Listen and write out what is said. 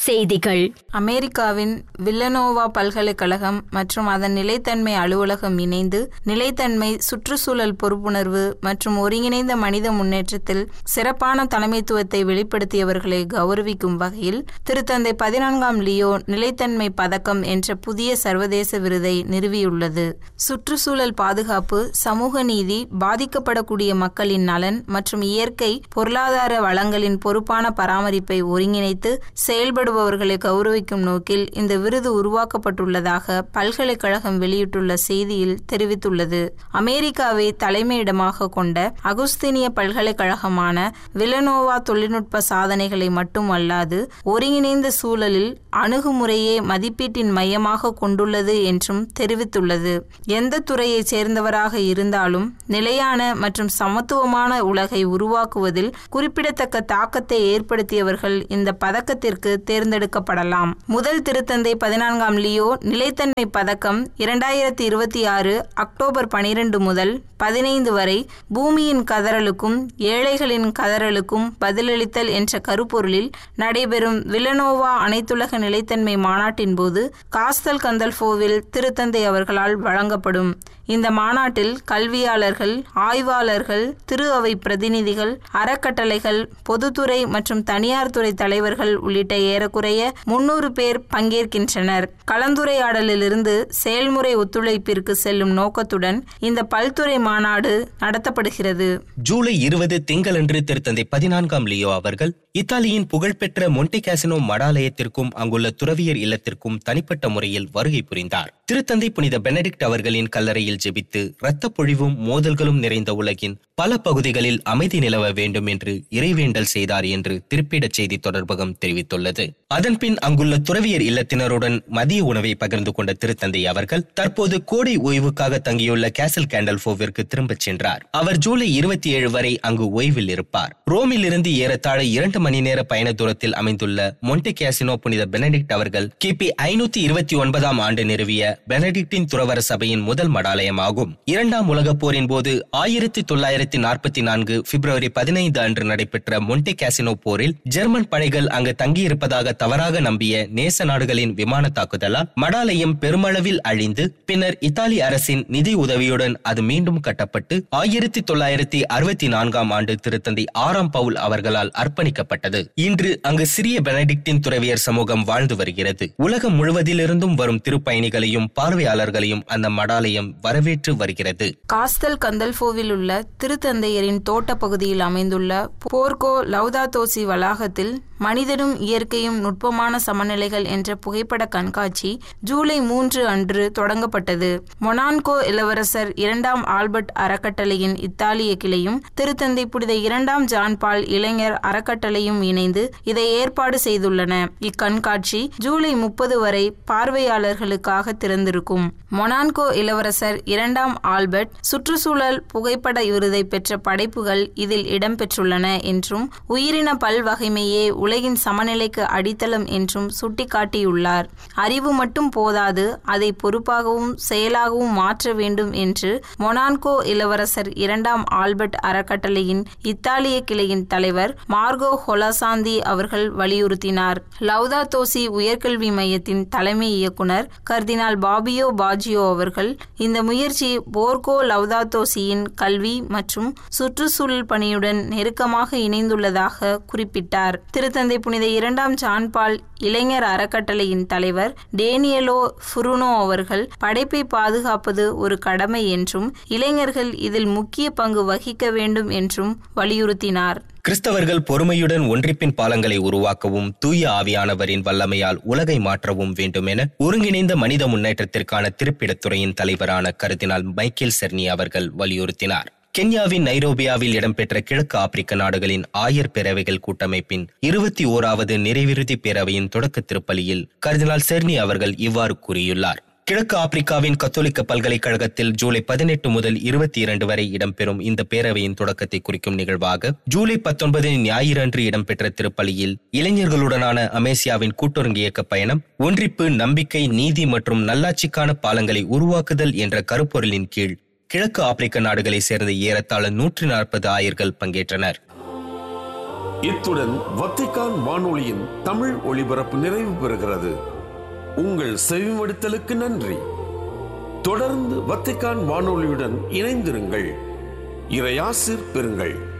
செய்திகள் அமெரிக்காவின் வில்லனோவா பல்கலைக்கழகம் மற்றும் அதன் நிலைத்தன்மை அலுவலகம் இணைந்து நிலைத்தன்மை சுற்றுச்சூழல் பொறுப்புணர்வு மற்றும் ஒருங்கிணைந்த மனித முன்னேற்றத்தில் சிறப்பான தலைமைத்துவத்தை வெளிப்படுத்தியவர்களை கௌரவிக்கும் வகையில் திருத்தந்தை பதினான்காம் லியோ நிலைத்தன்மை பதக்கம் என்ற புதிய சர்வதேச விருதை நிறுவியுள்ளது சுற்றுச்சூழல் பாதுகாப்பு சமூக நீதி பாதிக்கப்படக்கூடிய மக்களின் நலன் மற்றும் இயற்கை பொருளாதார வளங்களின் பொறுப்பான பராமரிப்பை ஒருங்கிணைத்து செயல்படுபவர்களை கௌரவிக்கும் நோக்கில் இந்த விருது உருவாக்கப்பட்டுள்ளதாக பல்கலைக்கழகம் வெளியிட்டுள்ள செய்தியில் தெரிவித்துள்ளது அமெரிக்காவை தலைமையிடமாக கொண்ட அகுஸ்தினிய பல்கலைக்கழகமான வில்லனோவா தொழில்நுட்ப சாதனைகளை மட்டுமல்லாது ஒருங்கிணைந்த சூழலில் அணுகுமுறையே மதிப்பீட்டின் மையமாக கொண்டுள்ளது என்றும் தெரிவித்துள்ளது எந்த துறையைச் சேர்ந்தவராக இருந்தாலும் நிலையான மற்றும் சமத்துவமான உலகை உருவாக்குவதில் குறிப்பிடத்தக்க தாக்கத்தை ஏற்படுத்தியவர்கள் இந்த பதக்கத்திற்கு தேர்ந்தெடுக்கப்படலாம் முதல் திருத்தந்தை பதினான்காம் லியோ நிலைத்தன்மை பதக்கம் இரண்டாயிரத்தி இருபத்தி ஆறு அக்டோபர் பனிரெண்டு முதல் பதினைந்து வரை பூமியின் கதறலுக்கும் ஏழைகளின் கதறலுக்கும் பதிலளித்தல் என்ற கருப்பொருளில் நடைபெறும் வில்லனோவா அனைத்துலக நிலைத்தன்மை மாநாட்டின் போது காஸ்தல் கந்தல்ஃபோவில் திருத்தந்தை அவர்களால் வழங்கப்படும் இந்த மாநாட்டில் கல்வியாளர்கள் ஆய்வாளர்கள் திரு அவை பிரதிநிதிகள் அறக்கட்டளைகள் பொதுத்துறை மற்றும் தனியார் துறை தலைவர்கள் உள்ளிட்ட ஏறக்குறைய முன்னூறு பேர் பங்கேற்கின்றனர் கலந்துரையாடலிலிருந்து செயல்முறை ஒத்துழைப்பிற்கு செல்லும் நோக்கத்துடன் இந்த பல்துறை மாநாடு நடத்தப்படுகிறது ஜூலை இருபது திங்களன்று திருத்தந்தை பதினான்காம் லியோ அவர்கள் இத்தாலியின் புகழ்பெற்ற மொன்டி காசினோ மடாலயத்திற்கும் அங்குள்ள துறவியர் இல்லத்திற்கும் தனிப்பட்ட முறையில் வருகை புரிந்தார் திருத்தந்தை புனித பெனடிக்ட் அவர்களின் கல்லறையில் ஜெபித்து இரத்த பொழிவும் மோதல்களும் நிறைந்த உலகின் பல பகுதிகளில் அமைதி நிலவ வேண்டும் என்று இறைவேண்டல் செய்தார் என்று திருப்பிடச் செய்தி தொடர்பகம் தெரிவித்துள்ளது அதன்பின் அங்குள்ள துறவியர் இல்லத்தினருடன் மதிய உணவை பகிர்ந்து கொண்ட திருத்தந்தை அவர்கள் தற்போது கோடை ஓய்வுக்காக தங்கியுள்ள கேசல் கேண்டல்போவிற்கு திரும்பச் சென்றார் அவர் ஜூலை இருபத்தி ஏழு வரை அங்கு ஓய்வில் இருப்பார் ரோமில் இருந்து ஏறத்தாழ இரண்டு மணி நேர பயண தூரத்தில் அமைந்துள்ள மொன்டி கேசினோ புனித பெனடிக்ட் அவர்கள் கிபி ஐநூத்தி இருபத்தி ஒன்பதாம் ஆண்டு நிறுவிய பெனடிக்டின் துறவர சபையின் முதல் மடாலயமாகும் இரண்டாம் உலகப் போரின் போது ஆயிரத்தி தொள்ளாயிரத்தி நாற்பத்தி நான்கு பிப்ரவரி பதினைந்து அன்று நடைபெற்ற மொன்டி கேசினோ போரில் ஜெர்மன் படைகள் அங்கு தங்கியிருப்பதாக தவறாக நம்பிய நேச நாடுகளின் விமான தாக்குதலால் மடாலயம் பெருமளவில் அழிந்து பின்னர் இத்தாலி அரசின் நிதி உதவியுடன் அது மீண்டும் கட்டப்பட்டு ஆயிரத்தி தொள்ளாயிரத்தி அறுபத்தி நான்காம் ஆண்டு திருத்தந்தை ஆறாம் பவுல் அவர்களால் அர்ப்பணிக்கப்பட்டது இன்று அங்கு சிறிய பெனடிக்டின் துறவியர் சமூகம் வாழ்ந்து வருகிறது உலகம் முழுவதிலிருந்தும் வரும் திருப்பயணிகளையும் பார்வையாளர்களையும் அந்த மடாலயம் வரவேற்று வருகிறது காஸ்தல் கந்தல்ஃபோவில் உள்ள திருத்தந்தையரின் தோட்ட பகுதியில் அமைந்துள்ள போர்கோ லவ்தாதோசி வளாகத்தில் மனிதனும் இயற்கையும் நுட்பமான சமநிலைகள் என்ற புகைப்பட கண்காட்சி ஜூலை மூன்று அன்று தொடங்கப்பட்டது மொனான்கோ இளவரசர் இரண்டாம் ஆல்பர்ட் அறக்கட்டளையின் இத்தாலிய கிளையும் திருத்தந்தை புனித இரண்டாம் ஜான் பால் இளைஞர் அறக்கட்டளையும் இணைந்து இதை ஏற்பாடு செய்துள்ளன இக்கண்காட்சி ஜூலை முப்பது வரை பார்வையாளர்களுக்காக திறந்திருக்கும் மொனான்கோ இளவரசர் இரண்டாம் ஆல்பர்ட் சுற்றுச்சூழல் புகைப்பட விருதை பெற்ற படைப்புகள் இதில் இடம்பெற்றுள்ளன என்றும் உயிரின பல்வகைமையே உலகின் சமநிலைக்கு அடித்தளம் என்றும் சுட்டிக்காட்டியுள்ளார் அறிவு மட்டும் போதாது அதை பொறுப்பாகவும் செயலாகவும் மாற்ற வேண்டும் என்று மொனான்கோ இளவரசர் இரண்டாம் ஆல்பர்ட் அறக்கட்டளையின் இத்தாலிய கிளையின் தலைவர் மார்கோ ஹொலாசாந்தி அவர்கள் வலியுறுத்தினார் லவ்தா தோசி உயர்கல்வி மையத்தின் தலைமை இயக்குனர் கர்தினால் பாபியோ பாஜியோ அவர்கள் இந்த முயற்சி போர்கோ லவ்தா தோசியின் கல்வி மற்றும் சுற்றுச்சூழல் பணியுடன் நெருக்கமாக இணைந்துள்ளதாக குறிப்பிட்டார் திருத்தந்தை புனித இரண்டாம் ஜான்பால் இளைஞர் அறக்கட்டளையின் தலைவர் டேனியலோ ஃபுருனோ அவர்கள் படைப்பை பாதுகாப்பது ஒரு கடமை என்றும் இளைஞர்கள் இதில் முக்கிய பங்கு வகிக்க வேண்டும் என்றும் வலியுறுத்தினார் கிறிஸ்தவர்கள் பொறுமையுடன் ஒன்றிப்பின் பாலங்களை உருவாக்கவும் தூய ஆவியானவரின் வல்லமையால் உலகை மாற்றவும் வேண்டும் என ஒருங்கிணைந்த மனித முன்னேற்றத்திற்கான திருப்பிடத்துறையின் தலைவரான கருதினால் மைக்கேல் செர்னி அவர்கள் வலியுறுத்தினார் கென்யாவின் நைரோபியாவில் இடம்பெற்ற கிழக்கு ஆப்பிரிக்க நாடுகளின் ஆயர் பேரவைகள் கூட்டமைப்பின் இருபத்தி ஓராவது நிறைவிறுதி பேரவையின் தொடக்க திருப்பலியில் கர்தினால் செர்னி அவர்கள் இவ்வாறு கூறியுள்ளார் கிழக்கு ஆப்பிரிக்காவின் கத்தோலிக்க பல்கலைக்கழகத்தில் ஜூலை பதினெட்டு முதல் இருபத்தி இரண்டு வரை இடம்பெறும் இந்த பேரவையின் தொடக்கத்தை குறிக்கும் நிகழ்வாக ஜூலை பத்தொன்பது ஞாயிறன்று இடம்பெற்ற திருப்பலியில் இளைஞர்களுடனான அமேசியாவின் கூட்டுறங்கு இயக்க பயணம் ஒன்றிப்பு நம்பிக்கை நீதி மற்றும் நல்லாட்சிக்கான பாலங்களை உருவாக்குதல் என்ற கருப்பொருளின் கீழ் கிழக்கு ஆப்பிரிக்க நாடுகளைச் சேர்ந்த ஏறத்தாழ நூற்றி நாற்பது ஆயர்கள் பங்கேற்றனர் இத்துடன் வத்திக்கான் வானொலியின் தமிழ் ஒளிபரப்பு நிறைவு பெறுகிறது உங்கள் செவிமடுத்தலுக்கு நன்றி தொடர்ந்து வத்திக்கான் வானொலியுடன் இணைந்திருங்கள் இறையாசிர் பெறுங்கள்